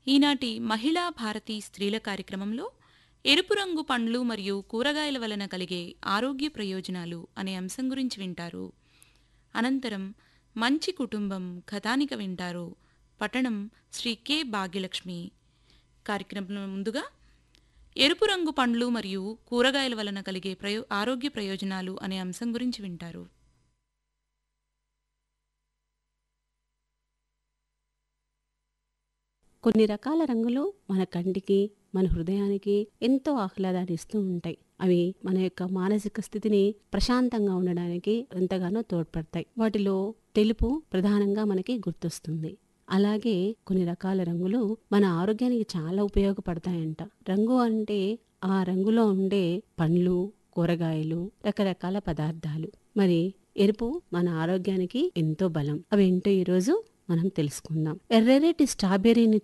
ఈనాటి మహిళా భారతి స్త్రీల కార్యక్రమంలో ఎరుపు రంగు పండ్లు మరియు కూరగాయల వలన కలిగే ఆరోగ్య ప్రయోజనాలు అనే అంశం గురించి వింటారు అనంతరం మంచి కుటుంబం కథానిక వింటారు పట్టణం శ్రీ కె భాగ్యలక్ష్మి కార్యక్రమంలో ముందుగా ఎరుపు రంగు పండ్లు మరియు కూరగాయల వలన కలిగే ప్రయో ఆరోగ్య ప్రయోజనాలు అనే అంశం గురించి వింటారు కొన్ని రకాల రంగులు మన కంటికి మన హృదయానికి ఎంతో ఆహ్లాదాన్ని ఇస్తూ ఉంటాయి అవి మన యొక్క మానసిక స్థితిని ప్రశాంతంగా ఉండడానికి ఎంతగానో తోడ్పడతాయి వాటిలో తెలుపు ప్రధానంగా మనకి గుర్తొస్తుంది అలాగే కొన్ని రకాల రంగులు మన ఆరోగ్యానికి చాలా ఉపయోగపడతాయంట రంగు అంటే ఆ రంగులో ఉండే పండ్లు కూరగాయలు రకరకాల పదార్థాలు మరి ఎరుపు మన ఆరోగ్యానికి ఎంతో బలం అవేంటో ఈరోజు మనం తెలుసుకుందాం ఎర్రరేటి స్ట్రాబెర్రీని